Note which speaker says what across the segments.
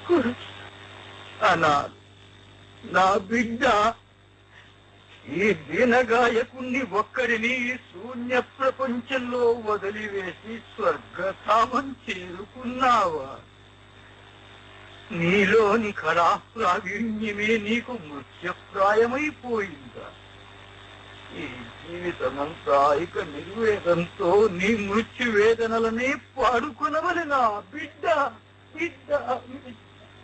Speaker 1: అనా నా బిడ్డ ఈ దీనగాయకుణ్ణి ఒక్కడిని ఈ శూన్య ప్రపంచంలో వదిలివేసి స్వర్గధామం చేరుకున్నావా నీలోని కళా ప్రావీణ్యమే నీకు మృత్యప్రాయమైపోయిందా ఈ జీవితమంతా ఇక నిర్వేదంతో నీ మృత్యు వేదనలనే పాడుకొనవలెనా బిడ్డ బిడ్డ బిడ్డ.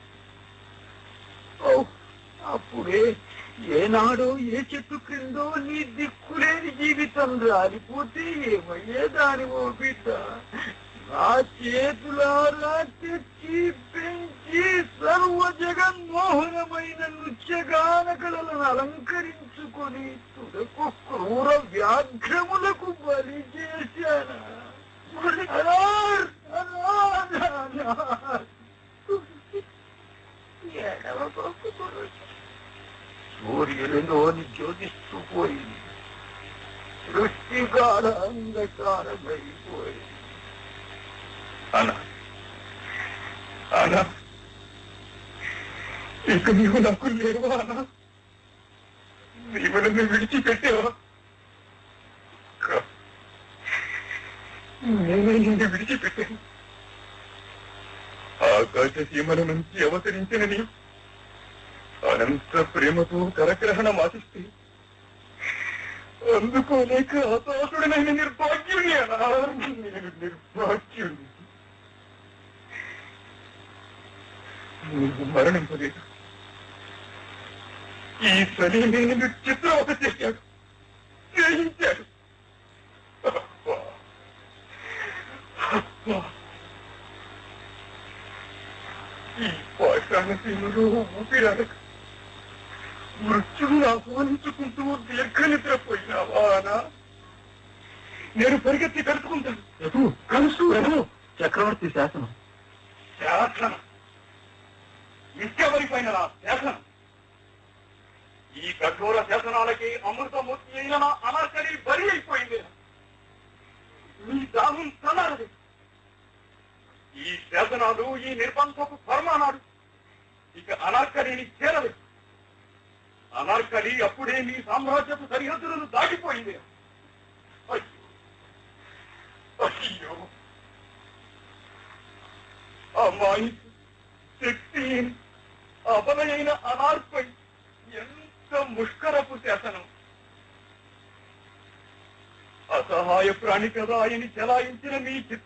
Speaker 1: ఓ, అప్పుడే ఏనాడో ఏ చెట్టు క్రిందో నీ దిక్కులేని జీవితం రాలిపోతే ఏమయ్యేదానివో బిడ్డ నా చేతులారా తెచ్చి పెంచి సర్వ జగన్మోహనమైన నృత్యగాన కళలను అలంకరించుకొని తుదకు క్రూర వ్యాఘ్రములకు బలి చేశానా అనార్, అనార్, అనార్. ఎడవబోకు గురుజీ. సూర్యుడిలోని జ్యోతిస్తూ పోయింది సృష్టికాల అంధకారమైపోయింది అనా అనా ఇక నీవు నాకు లేవా అనా నీవు నన్ను విడిచిపెట్టావా కా- నేనే నిన్ను విడిచిపెట్టాను ఆకాశ సీమల నుంచి అవతరించిన నీవు అనంత ప్రేమతో కరగ్రహణం ఆశిస్తే అందుకోలేక హతాశుడనైన నిర్భాగ్యుని అనా నేను నిర్భాగ్యుని నువ్వు మరణింపలేదు ఈ శని నేను చిత్రవత చేశాడు చేయించాడు అబ్బా. అబ్బా. ఈ పాషాణ సీమలో ఊపిరాడక మృత్యువును ఆహ్వానించుకుంటూ దీర్ఘ నిద్రపోయినావా అనా నేను పరిగెత్తి కలుసుకుంటాను ఎటు కలుసు ఎటు చక్రవర్తి శాసనం శాసనం ఇంకెవరిపైన నా శాసనం ఈ కఠోర శాసనాలకి అమృతమూర్తి అయిన నా అనార్కలి బలి అయిపోయింది మీ దాహం తనారది ఈ శాసనాలు ఈ నిర్బంధపు ఫర్మానాలు ఇక అనార్కలిని చేరలేదు అనార్కలి అప్పుడే మీ సామ్రాజ్యపు సరిహద్దులను దాటిపోయింది అయ్యో అయ్యో అమ్మాయి శక్తి అబలైన అనార్పై ఎంత ముష్కరపు శాసనం అసహాయ ప్రాణి కదా అని చెలాయించిన మీ చిత్త